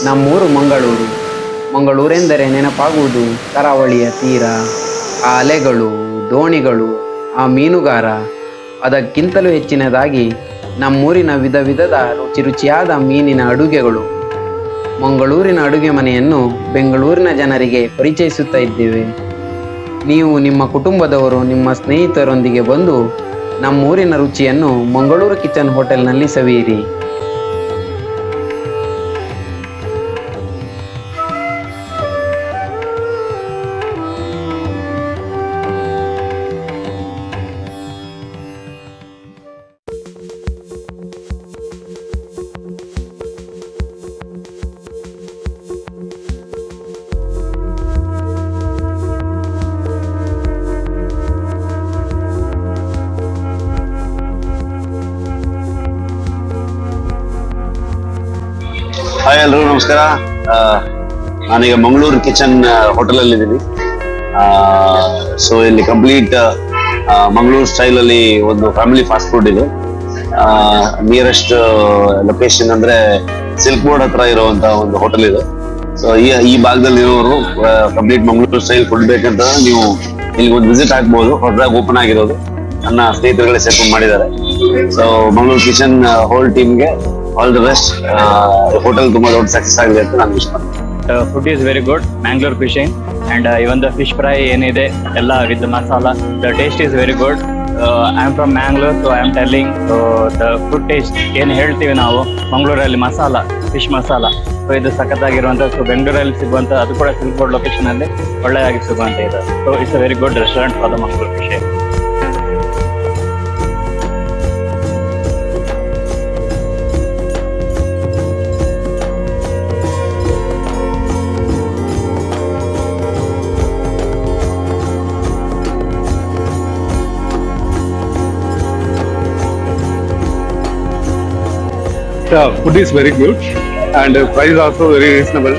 ನಮ್ಮೂರು ಮಂಗಳೂರು ಮಂಗಳೂರೆಂದರೆ ನೆನಪಾಗುವುದು ಕರಾವಳಿಯ ತೀರ ಆ ಅಲೆಗಳು ದೋಣಿಗಳು ಆ ಮೀನುಗಾರ ಅದಕ್ಕಿಂತಲೂ ಹೆಚ್ಚಿನದಾಗಿ ನಮ್ಮೂರಿನ ವಿಧ ವಿಧದ ರುಚಿ ರುಚಿಯಾದ ಮೀನಿನ ಅಡುಗೆಗಳು ಮಂಗಳೂರಿನ ಅಡುಗೆ ಮನೆಯನ್ನು ಬೆಂಗಳೂರಿನ ಜನರಿಗೆ ಪರಿಚಯಿಸುತ್ತಾ ಇದ್ದೇವೆ ನೀವು ನಿಮ್ಮ ಕುಟುಂಬದವರು ನಿಮ್ಮ ಸ್ನೇಹಿತರೊಂದಿಗೆ ಬಂದು ನಮ್ಮೂರಿನ ರುಚಿಯನ್ನು ಮಂಗಳೂರು ಕಿಚನ್ ಹೋಟೆಲ್ನಲ್ಲಿ ಸವಿಯಿರಿ ಹಾಯ್ ಎಲ್ರಿಗೂ ನಮಸ್ಕಾರ ಆ, ನಾನೀಗ ಮಂಗಳೂರು ಕಿಚನ್ ಹೋಟೆಲ್ ಅಲ್ಲಿ ಇದ್ದೀನಿ ಸೊ ಇಲ್ಲಿ ಕಂಪ್ಲೀಟ್ ಮಂಗಳೂರು ಸ್ಟೈಲ್ ಅಲ್ಲಿ ಒಂದು ಫ್ಯಾಮಿಲಿ ಫಾಸ್ಟ್ ಫುಡ್ ಇದು ನಿಯರೆಸ್ಟ್ ಲೊಕೇಶನ್ ಅಂದ್ರೆ ಸಿಲ್ಕ್ ಬೋರ್ಡ್ ಹತ್ರ ಇರುವಂತ ಒಂದು ಹೋಟೆಲ್ ಇದು ಸೊ ಈ ಈ ಭಾಗದಲ್ಲಿ ಇರೋರು ಕಂಪ್ಲೀಟ್ ಮಂಗಳೂರು ಸ್ಟೈಲ್ ಫುಡ್ ಬೇಕಂತ ನೀವು ಇಲ್ಲಿ ಒಂದು ವಿಸಿಟ್ ಆಗ್ಬೋದು ಹೊಸದಾಗಿ ಓಪನ್ ಆಗಿರೋದು ನನ್ನ ಸ್ನೇಹಿತರುಗಳೇ ಸೇರ್ಕೊಂಡು ಮಾಡಿದ್ದಾರೆ ಸೊ ಮಂಗಳೂರು ಕಿಚನ್ ಹೋಲ್ ಟೀಮ್ಗೆ ಆಲ್ ದಿ ಬೆಸ್ಟ್ ಹೋಟೆಲ್ ತುಂಬಾ ದೊಡ್ಡ ಸಕ್ಸಸ್ ಆಗಿದೆ ಅಂತ ನಾನು ವಿಶ್ ಮಾಡ್ತೀನಿ food is very good Mangalore fishing and even the fish fry ಏನಿದೆ ಎಲ್ಲ with masala the taste is very good I am from Mangalore so I am telling so the food taste ಏನು ಹೇಳ್ತೀವಿ ನಾವು ಮಂಗಳೂರಲ್ಲಿ ಮಸಾಲ ಫಿಶ್ ಮಸಾಲ ಸೊ ಇದು ಸಖತ್ತಾಗಿರುವಂಥ ಸೊ ಬೆಂಗಳೂರಲ್ಲಿ ಸಿಗುವಂಥ ಅದು ಕೂಡ ಸಿಲ್ಕ್ ಬೋರ್ಡ್ ಲೊಕೇಶನ್ ಅಲ್ಲಿ ಒಳ್ಳೆಯಾಗಿ ಸಿಗುವಂತ ಇದೆ so it's a very good restaurant for the Mangaluru fish The food is very good and uh, price also very reasonable.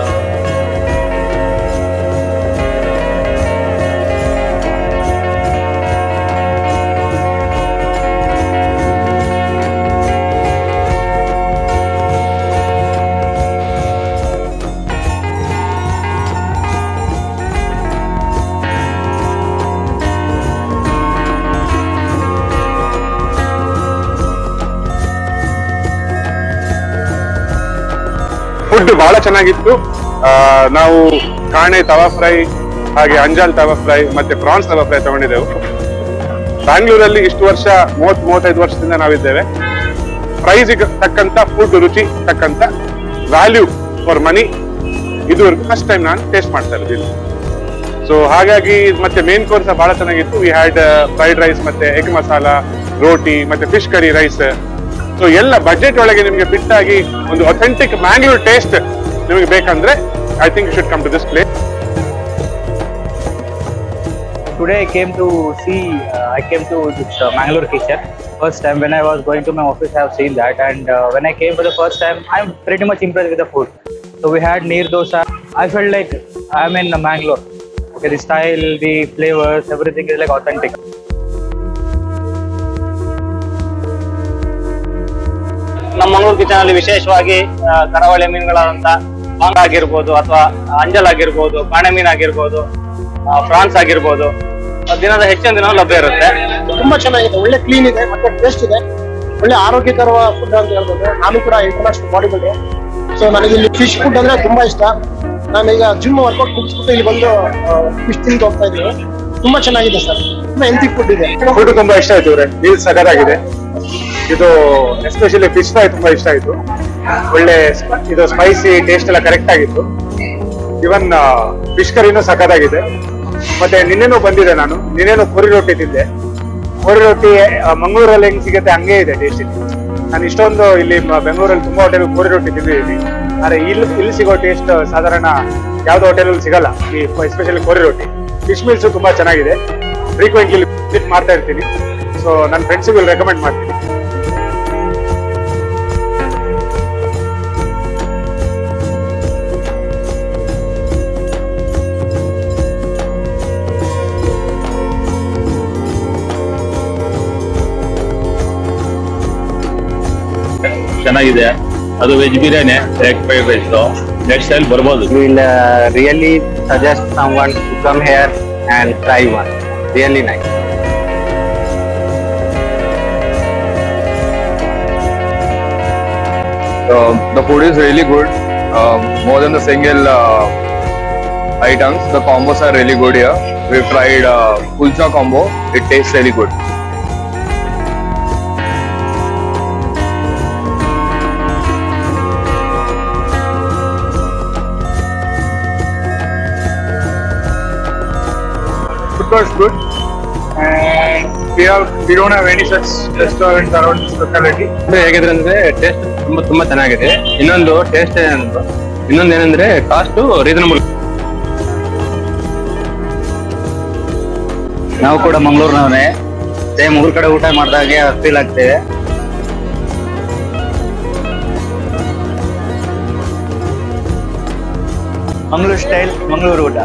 ಫುಡ್ ಬಹಳ ಚೆನ್ನಾಗಿತ್ತು ಆ, ನಾವು ಕಾಣೆ ತವಾ ಫ್ರೈ ಹಾಗೆ ಅಂಜಾಲ್ ತವಾ ಫ್ರೈ ಮತ್ತೆ ಪ್ರಾನ್ಸ್ ತವಾ ಫ್ರೈ ತಗೊಂಡಿದ್ದೆವು ಬ್ಯಾಂಗ್ಳೂರಲ್ಲಿ ಇಷ್ಟು ವರ್ಷ ಮೂವತ್ ಮೂವತ್ತೈದು ವರ್ಷದಿಂದ ನಾವಿದ್ದೇವೆ ಪ್ರೈಸ್ಗೆ ತಕ್ಕಂತ ಫುಡ್ ರುಚಿ ತಕ್ಕಂತ ವ್ಯಾಲ್ಯೂ ಫಾರ್ ಮನಿ ಇದುವರೆಗೂ ಫಸ್ಟ್ ಟೈಮ್ ನಾನು ಟೇಸ್ಟ್ ಮಾಡ್ತಾ ಇರೋದಿಲ್ಲ ಸೊ ಹಾಗಾಗಿ ಮತ್ತೆ ಮೇನ್ ಕೋರ್ಸ್ ಬಹಳ ಚೆನ್ನಾಗಿತ್ತು ವಿ ಹ್ಯಾಡ್ ಫ್ರೈಡ್ ರೈಸ್ ಮತ್ತೆ ಎಗ್ ಮಸಾಲ ರೋಟಿ ಮತ್ತೆ ಫಿಶ್ ಕರಿ ರೈಸ್ ಸೊ ಎಲ್ಲ ಬಜೆಟ್ ಒಳಗೆ ನಿಮಗೆ ಫಿಟ್ ಆಗಿ ಒಂದು ಅಥೆಂಟಿಕ್ ಮ್ಯಾಂಗ್ಳೂರ್ ಟೇಸ್ಟ್ ನಿಮಗೆ ಬೇಕಂದ್ರೆ I think you should come to this place Today I came to see, uh, I came to this uh, Mangalore kitchen. First time when I was going to my office, I have seen that, and uh, when I came for the first time, I'm pretty much impressed with the food. So we had neer dosa. I felt like I'm in uh, Mangalore. Okay, the style, the flavors, everything is like authentic. ನಮ್ಮ Mangaluru kitchen ಅಲ್ಲಿ ವಿಶೇಷವಾಗಿ ಆ, ಕರಾವಳಿ ಮೀನುಗಳಾದಂತ ಬಾಂಗ್ ಆಗಿರ್ಬೋದು ಅಥವಾ ಅಂಜಲ್ ಆಗಿರ್ಬೋದು ಕಾಣೆ ಮೀನ್ ಆಗಿರ್ಬೋದು ಆ, ಫ್ರಾನ್ಸ್ ಆಗಿರ್ಬೋದು ಆ, ದಿನದ ಹೆಚ್ಚಿನ ದಿನ ಲಭ್ಯ ಇರುತ್ತೆ ತುಂಬಾ ಚೆನ್ನಾಗಿದೆ ಒಳ್ಳೆ ಕ್ಲೀನ್ ಇದೆ ಮತ್ತೆ ಟೇಸ್ಟ್ ಇದೆ ಒಳ್ಳೆ ಆರೋಗ್ಯಕರ ಫುಡ್ ಅಂತ ಹೇಳ್ಬೋದು ನಾನು ಕೂಡ ಇಂಟರ್ನ್ಯಾಷನಲ್ ಬಾಡಿ ಬಿಲ್ಡರ್ ಸೊ ನನಗೆ ಇಲ್ಲಿ ಫಿಶ್ ಫುಡ್ ಅಂದ್ರೆ ತುಂಬಾ ಇಷ್ಟ ನಾನು ಈಗ ಜಿಮ್ ವರ್ಕೌಟ್ ಮುಗಿಸ್ಬಿಟ್ಟು ಇಲ್ಲಿ ಬಂದು ಫಿಶ್ ತಿಂದು ಹೋಗ್ತಾ ಇದ್ದೀನಿ ತುಂಬಾ ಚೆನ್ನಾಗಿದೆ ಸರ್ ತುಂಬಾ ಹೆಲ್ತಿ ಫುಡ್ ಇದೆ ಫುಡ್ ತುಂಬಾ ಇಷ್ಟ ಆಯ್ತು ಇವ್ರೆ ಮೀಲ್ ಸಗದಾಗಿದೆ ಇದು ಎಸ್ಪೆಷಲಿ ಫಿಶ್ ಫ್ರೈ ತುಂಬಾ ಇಷ್ಟ ಆಯ್ತು ಒಳ್ಳೆ ಸ್ಪ- ಇದು ಸ್ಪೈಸಿ ಟೇಸ್ಟ್ ಎಲ್ಲ ಕರೆಕ್ಟ್ ಆಗಿತ್ತು ಇವನ್ ಫಿಶ್ ಕರಿನೂ ಸಖತ್ತಾಗಿದೆ ಮತ್ತೆ ನಿನ್ನೆನೂ ಬಂದಿದೆ ನಾನು ನಿನ್ನೆನೂ ಕೊರಿ ರೊಟ್ಟಿ ತಿಂದೆ ಕೊರಿ ರೊಟ್ಟಿ ಆ, ಮಂಗಳೂರಲ್ಲಿ ಹೆಂಗ್ ಸಿಗುತ್ತೆ ಹಂಗೆ ಇದೆ ಟೇಸ್ಟ್ ನಾನು ಇಷ್ಟೊಂದು ಇಲ್ಲಿ ಮ- ಬೆಂಗಳೂರಲ್ಲಿ ತುಂಬಾ ಹೋಟೆಲ್ ಕೋರಿ ರೊಟ್ಟಿ ತಿಂದಿದ್ದೀನಿ ಆದ್ರೆ ಇಲ್ಲಿ ಇಲ್ಲಿ ಸಿಗೋ ಟೇಸ್ಟ್ ಸಾಧಾರಣ ಯಾವ್ದು ಹೋಟೆಲ್ ಸಿಗಲ್ಲ ಈ ಎಸ್ಪೆಷಲಿ ಕೋರಿ ರೊಟ್ಟಿ ಫಿಶ್ ಮೀಲ್ಸ್ ತುಂಬಾ ಚೆನ್ನಾಗಿದೆ ಫ್ರೀಕ್ವೆಂಟ್ಲಿ ವಿಸಿಟ್ ಮಾಡ್ತಾ ಇರ್ತೀನಿ ಸೊ ನನ್ನ ಫ್ರೆಂಡ್ಸಿಗೂ ರೆಕಮೆಂಡ್ ಮಾಡ್ತೀನಿ ಚೆನ್ನಾಗಿದೆ ಅದು veg biryani egg fried rice next time ಬರ್ಬೋದು will uh, really suggest someone to come here and try one. Really nice. the food is really good um, more than the single uh, items the combos are really good here we've tried uh, kulcha combo it tastes really good food was good and we have we don't have any such restaurants around this locality ಹೇಗಿದ್ರೆ ಅಂದ್ರೆ taste ತುಂಬಾ ತುಂಬಾ ಚೆನ್ನಾಗಿದೆ ಇನ್ನೊಂದು taste ಇನ್ನೊಂದು ಏನಂದ್ರೆ cost reasonable ನಾವು ಕೂಡ ಮಂಗಳೂರಿನವನೇ ಸೇಮ್ ಊರ್ ಕಡೆ ಊಟ ಮಾಡಿದಾಗೆ ಫೀಲ್ ಆಗ್ತೇವೆ ಮಂಗಳೂರು ಸ್ಟೈಲ್ ಮಂಗಳೂರು ಊಟ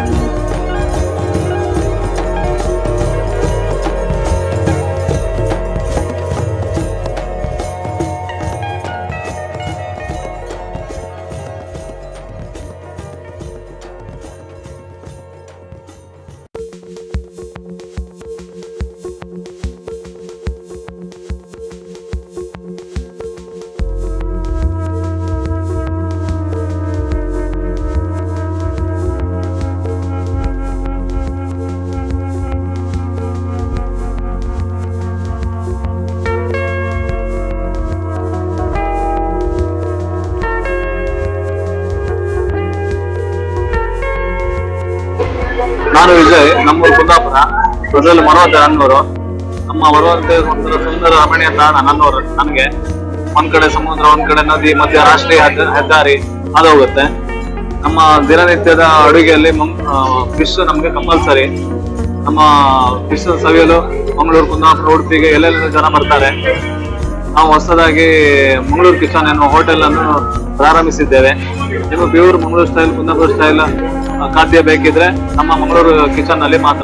ನಾನು ವಿಜಯ್ ನಮ್ಮೂರು ಕುಂದಾಪುರ ಅದರಲ್ಲಿ ಮರವಂತೆ ನನ್ನೂರು ನಮ್ಮ ಮರವಂತೆ ಒಂದು ಸುಂದರ ರಮಣೀಯ ತಾಣ ನನ್ನೂರು ನನಗೆ ಒಂದ್ ಕಡೆ ಸಮುದ್ರ ಒಂದ್ ಕಡೆ ನದಿ ಮಧ್ಯ ರಾಷ್ಟ್ರೀಯ ಹೆದ್ದ- ಹೆದ್ದಾರಿ ಅದು ಹೋಗುತ್ತೆ ನಮ್ಮ ದಿನನಿತ್ಯದ ಅಡುಗೆಯಲ್ಲಿ ಫಿಶ್ ನಮ್ಗೆ ಕಂಪಲ್ಸರಿ ನಮ್ಮ ಫಿಶ್ ಸವಿಯಲು ಮಂಗಳೂರು ಕುಂದಾಪುರ ಉಡುಪಿಗೆ ಎಲ್ಲೆಲ್ಲ ಜನ ಬರ್ತಾರೆ ನಾವು ಹೊಸದಾಗಿ ಮಂಗಳೂರು ಕಿಚನ್ ಎನ್ನುವ ಹೋಟೆಲ್ ಅನ್ನು ಪ್ರಾರಂಭಿಸಿದ್ದೇವೆ ನಿಮ್ಮ pure Mangaluru style Kundapura style ಖಾದ್ಯ ಬೇಕಿದ್ರೆ ನಮ್ಮ ಮಂಗಳೂರು ಕಿಚನ್ ನಲ್ಲಿ ಮಾತ್ರ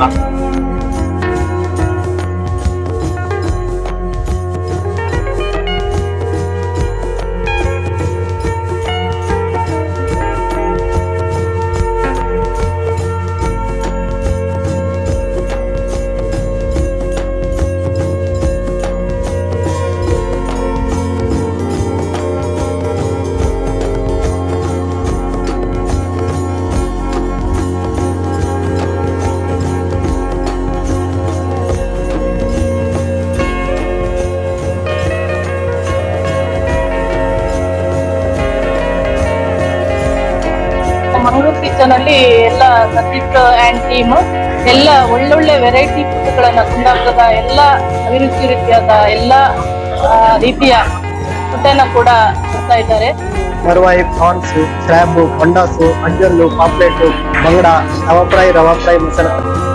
ಮಂಗಳೂರು ಕಿಚನ್ ಅಲ್ಲಿ ಎಲ್ಲ ಸತೀಶ್ ಅಂಡ್ ಟೀಮ್ ಎಲ್ಲ ಒಳ್ಳೊಳ್ಳೆ ವೆರೈಟಿ ಫುಡ್ಗಳನ್ನ ಕುಂದಾಪುರದ ಎಲ್ಲ ಅಭಿರುಚಿ ರೀತಿಯಾದ ಎಲ್ಲ ಆ, ರೀತಿಯ ಫುಡ್ಡನ್ನ ಕೂಡ ಕೊಡ್ತಾ ಇದ್ದಾರೆ ಮರುವಾಯಿ ಪ್ರಾನ್ಸ್ ಕ್ರ್ಯಾಬ್ ಪಂಡಾಸು ಅಂಜಲ್ಲು ಪಾಪ್ಲೆಟ್ ಬಂಗಡ ರವಾ ಫ್ರೈ ರವಾ ಫ್ರೈ ಮಸಾಲ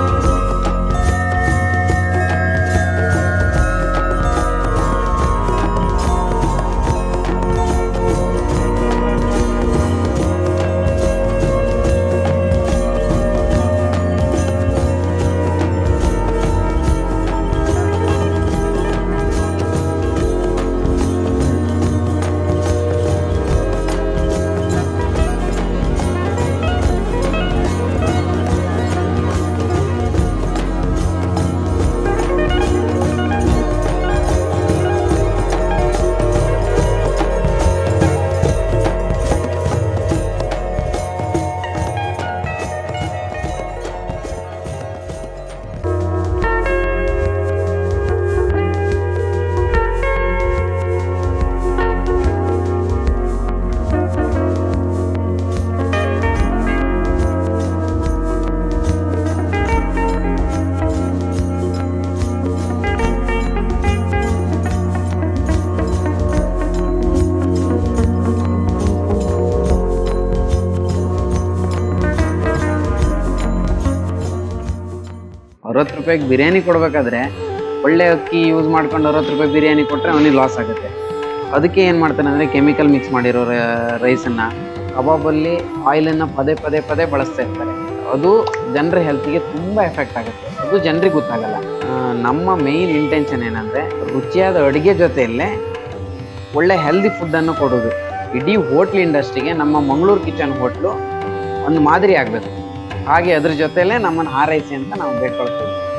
ಅರವತ್ತು ರೂಪಾಯಿಗೆ ಬಿರಿಯಾನಿ ಕೊಡ್ಬೇಕಾದ್ರೆ ಒಳ್ಳೆ ಅಕ್ಕಿ ಯೂಸ್ ಮಾಡ್ಕೊಂಡು ಅರವತ್ತು ರೂಪಾಯಿ ಬಿರಿಯಾನಿ ಕೊಟ್ಟರೆ ಅವನಿಗೆ ಲಾಸ್ ಆಗುತ್ತೆ ಅದಕ್ಕೆ ಏನು ಮಾಡ್ತಾನೆ ಅಂದರೆ ಕೆಮಿಕಲ್ ಮಿಕ್ಸ್ ಮಾಡಿರೋ ರೈಸನ್ನು ಕಬಾಬಲ್ಲಿ ಆಯಿಲನ್ನು ಪದೇ ಪದೇ ಪದೇ ಬಳಸ್ತಾ ಇರ್ತಾರೆ ಅದು ಜನರ ಹೆಲ್ತಿಗೆ ತುಂಬ ಎಫೆಕ್ಟ್ ಆಗುತ್ತೆ ಅದು ಜನರಿಗೆ ಗೊತ್ತಾಗಲ್ಲ ಆ, ನಮ್ಮ ಮೇಯ್ನ್ ಇಂಟೆನ್ಷನ್ ಏನಂದರೆ ರುಚಿಯಾದ ಅಡುಗೆ ಜೊತೆಯಲ್ಲೇ ಒಳ್ಳೆ ಹೆಲ್ದಿ ಫುಡ್ಡನ್ನು ಕೊಡೋದು ಇಡೀ ಹೋಟ್ಲ್ ಇಂಡಸ್ಟ್ರಿಗೆ ನಮ್ಮ ಮಂಗಳೂರು ಕಿಚನ್ ಹೋಟ್ಲು ಒಂದು ಮಾದರಿ ಆಗಬೇಕು ಹಾಗೆ ಅದ್ರ ಜೊತೆಲೇ ನಮ್ಮನ್ನು ಹಾರೈಸಿ ಅಂತ ನಾವು ಬೇಡ್ಕೊಳ್ತೀವಿ